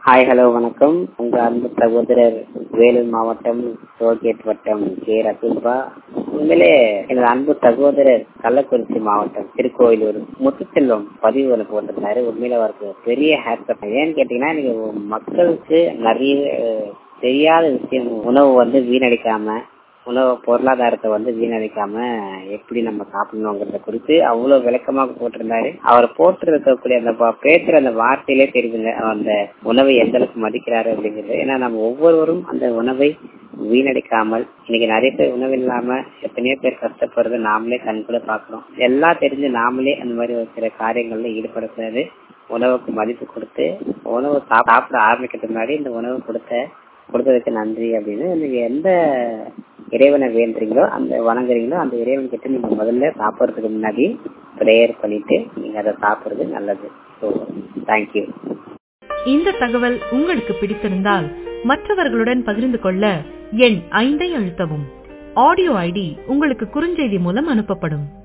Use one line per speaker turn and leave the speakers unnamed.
hi hello வணக்கம் உங்க அன்பு சகோதரர் வேலூர் மாவட்டம் டோல்கேட் வட்டம் கே ரசூல்பா உண்மையிலே எனது அன்பு சகோதரர் கள்ளக்குறிச்சி மாவட்டம் திருக்கோயிலூர் முத்துச்செல்வம் பதிவு ஒன்று போட்டிருந்தாரு உண்மையில அவருக்கு பெரிய ஹேட்சப் ஏன்னு கேட்டீங்கன்னா நீங்க மக்களுக்கு நிறைய அஹ், தெரியாத விஷயம் உணவு வந்து வீணடிக்காம உணவு பொருளாதாரத்தை வந்து வீணடிக்காம எப்படி நம்ம சாப்பிடணுங்கிறத குறித்து அவ்வளவு விளக்கமாக போட்டிருந்தாரு அவர் போட்டிருக்கக்கூடிய அந்த ப- பேசுற அந்த வார்த்தையிலே தெரியுதுங்க அந்த உணவை எந்த அளவுக்கு மதிக்கிறாரு அப்படிங்கிறது ஏன்னா நம்ம ஒவ்வொருவரும் அந்த உணவை வீணடிக்காமல் இன்னைக்கு நிறைய பேர் உணவு இல்லாம எத்தனையோ பேர் கஷ்டப்படுறது நாமளே கண் கூட பாக்குறோம் எல்லாம் தெரிஞ்சு நாமளே அந்த மாதிரி ஒரு சில காரியங்கள்ல ஈடுபடக்கூடாது உணவுக்கு மதிப்பு கொடுத்து உணவு சாப்~ சாப்பிட ஆரம்பிக்கிறதுக்கு முன்னாடி இந்த உணவு கொடுத்த கொடுத்ததுக்கு நன்றி அப்படின்னு நீங்க எந்த இறைவனை வேண்டுறீங்களோ அந்த வணங்குறீங்களோ அந்த இறைவன் கிட்ட நீங்க முதல்ல சாப்பிடுறதுக்கு முன்னாடி ப்ரேயர் பண்ணிட்டு நீங்க அதை சாப்பிடுறது நல்லது ஸோ தேங்க்யூ
இந்த தகவல் உங்களுக்கு பிடித்திருந்தால் மற்றவர்களுடன் பகிர்ந்து கொள்ள எண் ஐந்தை அழுத்தவும் ஆடியோ ஐடி உங்களுக்கு குறுஞ்செய்தி மூலம் அனுப்பப்படும்